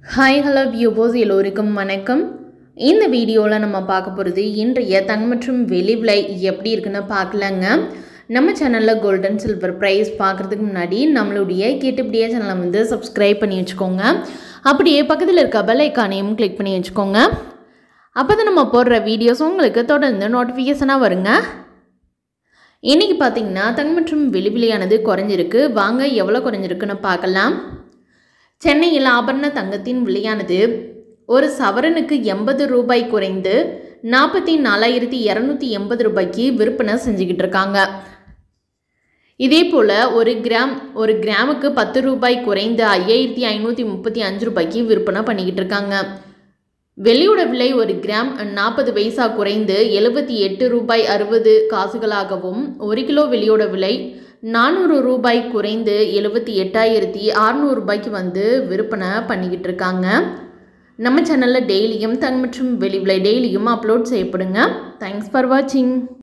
hi hello வியூபோஸ் எல்லோருக்கும் வணக்கம் இந்த வீடியோவில் நம்ம பார்க்க போகிறது இன்றைய தங்கம் மற்றும் வெளி விலை எப்படி இருக்குன்னு பார்க்கலாங்க நம்ம சேனலில் கோல்டன் சில்வர் ப்ரைஸ் பார்க்குறதுக்கு முன்னாடி நம்மளுடைய கேட்டுப்படியே சேனலை வந்து சப்ஸ்கிரைப் பண்ணி வச்சுக்கோங்க அப்படியே பக்கத்தில் இருக்க பெல் ஐக்கானையும் கிளிக் பண்ணி வச்சுக்கோங்க அப்போ தான் நம்ம போடுற வீடியோஸ் உங்களுக்கு தொடர்ந்து நோட்டிஃபிகேஷனாக வருங்க இன்றைக்கி பார்த்தீங்கன்னா தங்கம் மற்றும் வெளி விலையானது குறைஞ்சிருக்கு வாங்க எவ்வளோ குறைஞ்சிருக்குன்னு பார்க்கலாம் சென்னையில் ஆபரண தங்கத்தின் விலையானது ஒரு சவரனுக்கு எண்பது ரூபாய் குறைந்து நாற்பத்தி நாலாயிரத்தி இரநூத்தி எண்பது ரூபாய்க்கு விற்பனை செஞ்சுக்கிட்டு இருக்காங்க இதே போல் ஒரு கிராம் ஒரு கிராமுக்கு பத்து ரூபாய் குறைந்து ஐயாயிரத்தி ஐநூற்றி முப்பத்தி அஞ்சு ரூபாய்க்கு விற்பனை பண்ணிக்கிட்டு இருக்காங்க வெள்ளியோட விலை ஒரு கிராம் நாற்பது பைசா குறைந்து எழுபத்தி எட்டு ரூபாய் அறுபது காசுகளாகவும் ஒரு கிலோ வெள்ளியோட விலை நானூறு ரூபாய் குறைந்து எழுபத்தி எட்டாயிரத்தி அறநூறு ரூபாய்க்கு வந்து விற்பனை பண்ணிக்கிட்டு இருக்காங்க நம்ம சேனலில் டெய்லியும் தன் மற்றும் வெளி விலை டெய்லியும் அப்லோட் செய்யப்படுங்க தேங்க்ஸ் ஃபார் வாட்சிங்